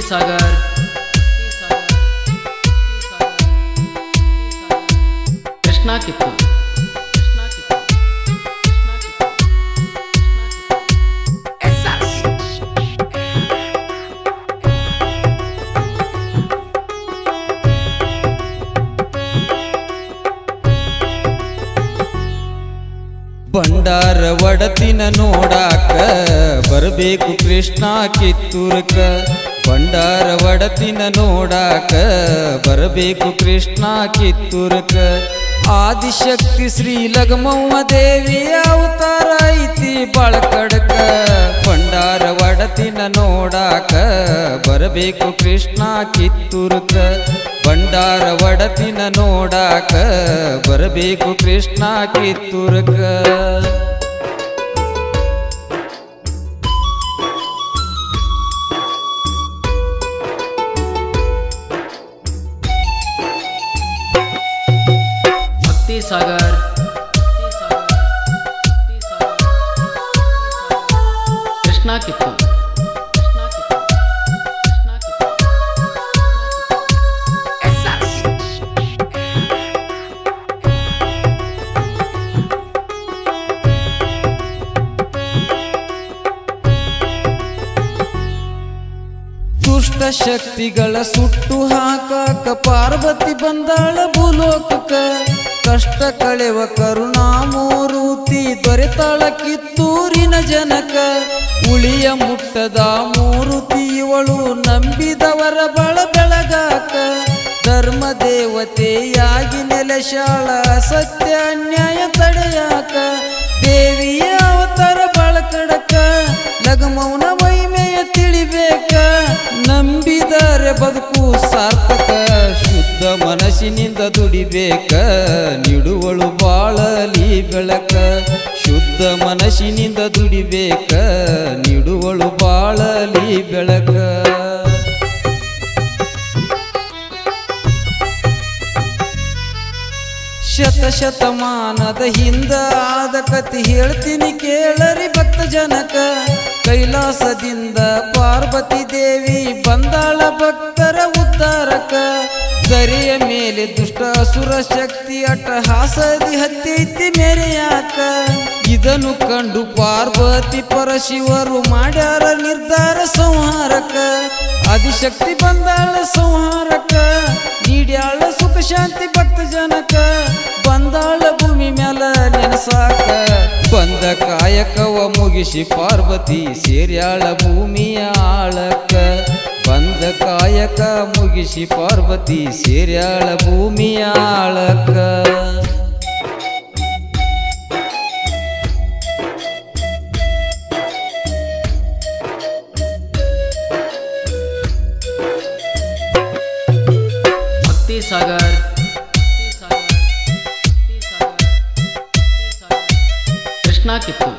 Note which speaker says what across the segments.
Speaker 1: ಸಾಗರ್ ಕೃಷ್ಣ ಕಿತ್ತು
Speaker 2: ಬಂಡಾರ ಒಡತಿನ ನೋಡಾಕ ಬರಬೇಕು ಕೃಷ್ಣ ಕಿತ್ತೂರಕ ಬಂಡಾರ ಒಡತಿನ ನೋಡಾಕ ಬರಬೇಕು ಕೃಷ್ಣ ಕಿತ್ತೂರಕ ಆದಿಶಕ್ತಿ ಶ್ರೀ ಲಗಮವ್ವ ದೇವಿಯ ಅವತಾರ ಐತಿ ಬಳಕಡಕ ಬಂಡಾರ ಒಡತಿನ ನೋಡಾಕ ಬರಬೇಕು ಕೃಷ್ಣ ಕಿತ್ತೂರಕ ಬಂಡಾರ ಒಡತಿನ ನೋಡಾಕ ಬರಬೇಕು ಕೃಷ್ಣ ಕಿತ್ತೂರಕ
Speaker 1: ಭಕ್ತಿ ಸಾಗರ್ ಕೃಷ್ಣ ಕಿತ್ತು
Speaker 2: ದುಷ್ಟ ಶಕ್ತಿಗಳ ಸುಟ್ಟು ಹಾಕಾಕ ಪಾರ್ವತಿ ಬಂದಾಳ ಭೂಲೋಕಕ್ಕ ಕಷ್ಟ ಕಳೆವ ಕರುಣಾಮೂರುತಿ ದೊರೆತಾಳ ಕಿತ್ತೂರಿನ ಜನಕ ಉಳಿಯ ಮುಟ್ಟದ ಮೂರುತಿ ಇವಳು ನಂಬಿದವರ ಬಳ ಬೆಳಗಾಕ ಧರ್ಮ ದೇವತೆಯಾಗಿ ನೆಲೆಶಾಳ ಸತ್ಯ ಅನ್ಯಾಯ ತಡೆಯಾಕ ದೇವಿಯ ಅವತಾರ ಬಳಕಡಕ ಲಗಮೌನ ವೈಮೆಯ ತಿಳಿಬೇಕ ನಂಬಿದರೆ ಬದುಕು ಸಾರ್ಥಕ ಶುದ್ಧ ಮನಸ್ಸಿನಿಂದ ದುಡಿಬೇಕ ನಿಡುವಳು ಬಾಳಲಿ ಬೆಳಕ ಶುದ್ಧ ಮನಸ್ಸಿನಿಂದ ದುಡಿಬೇಕ ನಿಡುವಳು ಬಾಳಲಿ ಬೆಳಕ ಶತ ಶತಮಾನದ ಹಿಂದ ಆದ ಕತಿ ಹೇಳ್ತೀನಿ ಕೇಳರಿ ಭಕ್ತ ಜನಕ ಕೈಲಾಸದಿಂದ ಪಾರ್ವತಿ ದೇವಿ ಬಂದಾಳ ಭಕ್ತರ ಉದ್ಧಾರಕ ಗರಿಯ ಮೇಲೆ ದುಷ್ಟ ಅಸುರ ಶಕ್ತಿ ಅಟ್ಟಹಾಸದಿ ಹತ್ತೈತಿ ಮೇರೆಯಾಕ ಇದನ್ನು ಕಂಡು ಪಾರ್ವತಿ ಪರಶಿವರು ಮಾಡ್ಯಾರ ನಿರ್ಧಾರ ಸಂಹಾರಕ ಆದಿಶಕ್ತಿ ಬಂದಾಳ ಸಂಹಾರಕ ನೀಡ್ಯಾಳ ಸುಖ ಶಾಂತಿ ಭಕ್ತ ಜನಕ ಬಂದಾಳ ಭೂಮಿ ಮ್ಯಾಲ ನೆನಸಾಕ ಬಂದ ಕಾಯಕವ ಮುಗಿಸಿ ಪಾರ್ವತಿ ಸೇರ್ಯಾಳ ಭೂಮಿಯ ಆಳಕ ಬಂದ ಕಾಯಕ ಮುಗಿಸಿ ಪಾರ್ವತಿ ಸೇರ್ಯಾಳ ಭೂಮಿಯ ಆಳಕ
Speaker 1: ಭಕ್ತಿ ಸಾಗರ್ ಕೃಷ್ಣ ಕಿತ್ತು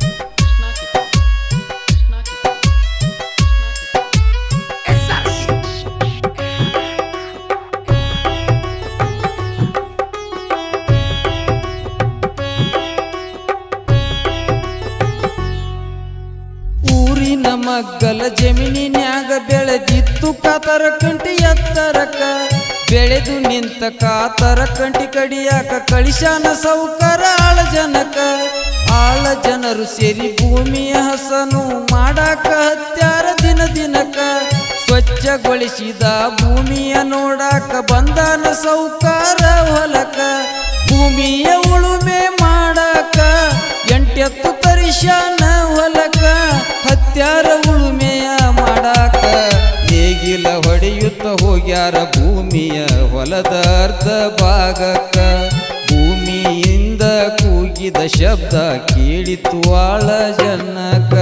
Speaker 2: ಊರಿನ ಮಗ್ಗಲ ಜಮೀನಿನ್ಯಾಗ ಬೆಳೆದಿತ್ತು ಕಾತರ ಕಂಟಿ ಎತ್ತರಕ ಬೆಳೆದು ನಿಂತ ಕಾತರ ಕಂಟಿ ಕಡಿಯಾಕ ಕಳಿಶಾನ ಸೌಕರ ಆಳ ಜನಕ ಆಳ ಜನರು ಸೇರಿ ಭೂಮಿಯ ಹಸನು ಮಾಡಾಕ ಹತ್ಯಾರ ದಿನ ದಿನಕ ಸ್ವಚ್ಛಗೊಳಿಸಿದ ಭೂಮಿಯ ನೋಡಾಕ ಬಂದಾನ ಸೌಕಾರ ಹೊಲಕ ಭೂಮಿಯ ಉಳುಮೆ ಮಾಡಾಕ ಎಂಟೆತ್ತು ತರಿಶಾನ ಹೊಲಕ ಹತ್ಯಾರ ಉಳುಮೆಯ ಮಾಡಾಕ ನೇಗಿಲ ಹೊಡೆಯುತ್ತ ಹೋಗ್ಯಾರ ಭೂಮಿಯ ಹೊಲದ ಅರ್ಧ ಭಾಗಕ್ಕ ಭೂಮಿಯಿಂದ ಕೂಗಿದ ಶಬ್ದ ಕೇಳಿತು ಆಳ ಜನಕ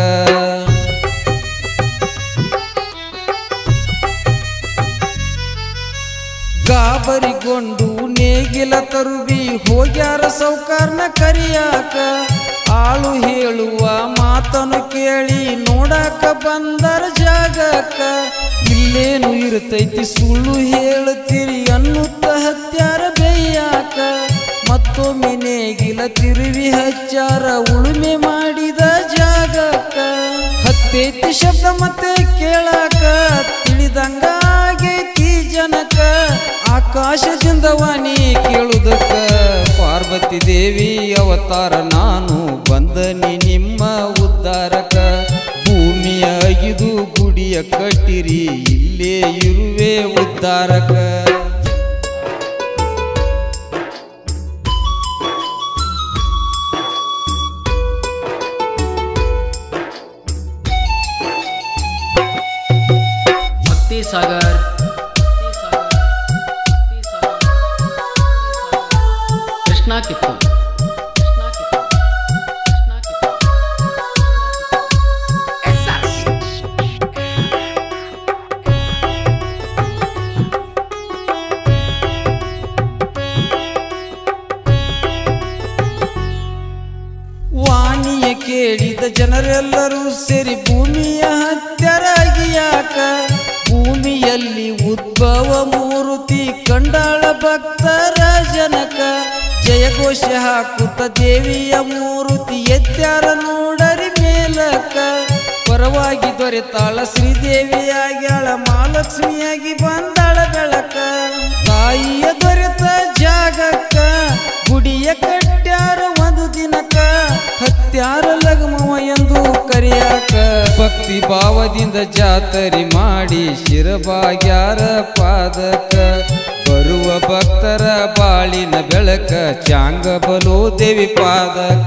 Speaker 2: ಗಾಬರಿಗೊಂಡು ನೇಗಿಲ ತರುವಿ ಹೋಗ್ಯಾರ ಸೌಕಾರ್ನ ಕರಿಯಾಕ ಆಳು ಹೇಳುವ ಮಾತನು ಕೇಳಿ ನೋಡಾಕ ಬಂದರ ಜಾಗಕ್ಕ ಇಲ್ಲೇನು ಇರ್ತೈತಿ ಸುಳ್ಳು ಹೇಳುತ್ತೀರಿ ಅನ್ನುತ್ತ ಹತ್ಯಾರ ಬೇಯಾಕ ಮತ್ತೊಮ್ಮೆ ನೇಗಿಲ ತಿರುವಿ ಹಚ್ಚಾರ ಉಳುಮೆ ಮಾಡಿದ ಜಾಗಕ್ಕ ಹತ್ತೈತಿ ಶಬ್ದ ಮತ್ತೆ ಕೇಳಾಕ ತಿಳಿದಂಗ ಆಕಾಶದಿಂದ ವಾಣಿ ಕೇಳುವುದಕ್ಕ ಪಾರ್ವತಿ ದೇವಿ ಅವತಾರ ನಾನು ಬಂದನಿ ನಿಮ್ಮ ಉದ್ಧಾರಕ ಭೂಮಿಯ ಅಗಿದು ಗುಡಿಯ ಕಟ್ಟಿರಿ ಇಲ್ಲೇ ಇರುವೆ ಉದ್ಧಾರಕ
Speaker 1: ಭಕ್ತಿ ಸಾಗರ್ ಕೃಷ್ಣ ಕಿತ್ತು
Speaker 2: ವಾಣಿಯ ಕೇಳಿದ ಜನರೆಲ್ಲರೂ ಸೇರಿ ಭೂಮಿಯ ಹತ್ಯರಾಗಿ ಯಾಕ ಭೂಮಿಯಲ್ಲಿ ಉದ್ಭವ ಮೂರುತಿ ಕಂಡಾಳ ಭಕ್ತರ ಜನಕ ಜಯಘೋಷ ಹಾಕುತ್ತ ದೇವಿಯ ಮೂರುತಿ ಎತ್ಯಾರ ನೋಡರಿ ಮೇಲಕ ಪರವಾಗಿ ದೊರೆತಾಳ ಶ್ರೀದೇವಿಯಾಗ್ಯಾಳ ಮಹಾಲಕ್ಷ್ಮಿಯಾಗಿ ಬಂದಾಳ ಬೆಳಕ ತಾಯಿಯ ದೊರೆತ ಜಾಗಕ್ಕ ಗುಡಿಯ ಕಟ್ಟ್ಯಾರ ಒಂದು ದಿನಕ ಹತ್ಯಾರ ಲಗಮವ ಎಂದು ಕರೆಯಾಕ ಭಕ್ತಿ ಭಾವದಿಂದ ಜಾತರಿ ಮಾಡಿ ಶಿರಬಾಗ್ಯಾರ ಪಾದಕ ಬರುವ ಭಕ್ತರ ಬಾಳಿನ ಬೆಳಕ ಚಾಂಗ ಬಲೋ ದೇವಿ ಪಾದಕ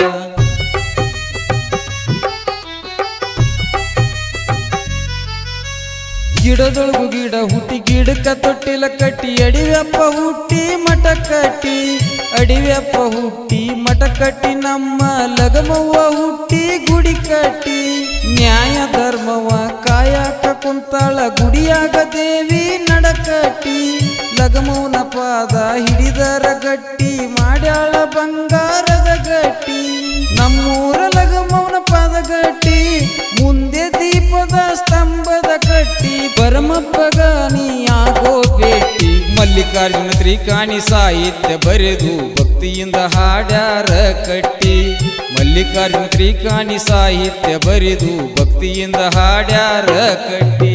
Speaker 2: ಗಿಡದೊಳಗು ಗಿಡ ಹುಟ್ಟಿ ಗಿಡಕ್ಕ ತೊಟ್ಟಿಲ ಕಟ್ಟಿ ಅಡಿವ್ಯಪ್ಪ ಹುಟ್ಟಿ ಮಠ ಕಟ್ಟಿ ಅಡಿವ್ಯಪ್ಪ ಹುಟ್ಟಿ ಮಠ ಕಟ್ಟಿ ನಮ್ಮ ಲಗಮವ್ವ ಹುಟ್ಟಿ ಗುಡಿ ಕಟ್ಟಿ ನ್ಯಾಯ ಧರ್ಮವ ಕಾಯಕ ಕುಂತಾಳ ಗುಡಿಯಾಗ ದೇವಿ ನಡಕಟ್ಟಿ ಲಗಮೌನ ಪಾದ ಹಿಡಿದರ ಗಟ್ಟಿ ಮಾಡ್ಯಾಳ ಬಂಗಾರದ ಗಟ್ಟಿ ನಮ್ಮೂರ ಲಗಮೌನ ಪಾದ ಗಟ್ಟಿ ಮುಂದೆ ದೀಪದ ಸ್ತಂಭದ ಕಟ್ಟಿ ಪರಮಪ್ಪಗ ನೀ ಆಗೋ ಭೇಟಿ ಮಲ್ಲಿಕಾರ್ಜುನ ತ್ರಿಕಾಣಿ ಸಾಹಿತ್ಯ ಬರೆದು ಭಕ್ತಿಯಿಂದ ಹಾಡ್ಯಾರ ಕಟ್ಟಿ ಮಲ್ಲಿಕಾರ್ಜುನ ತ್ರಿಕಾಣಿ ಸಾಹಿತ್ಯ ಬರೆದು ಭಕ್ತಿಯಿಂದ ಹಾಡ್ಯಾರ ಕಟ್ಟಿ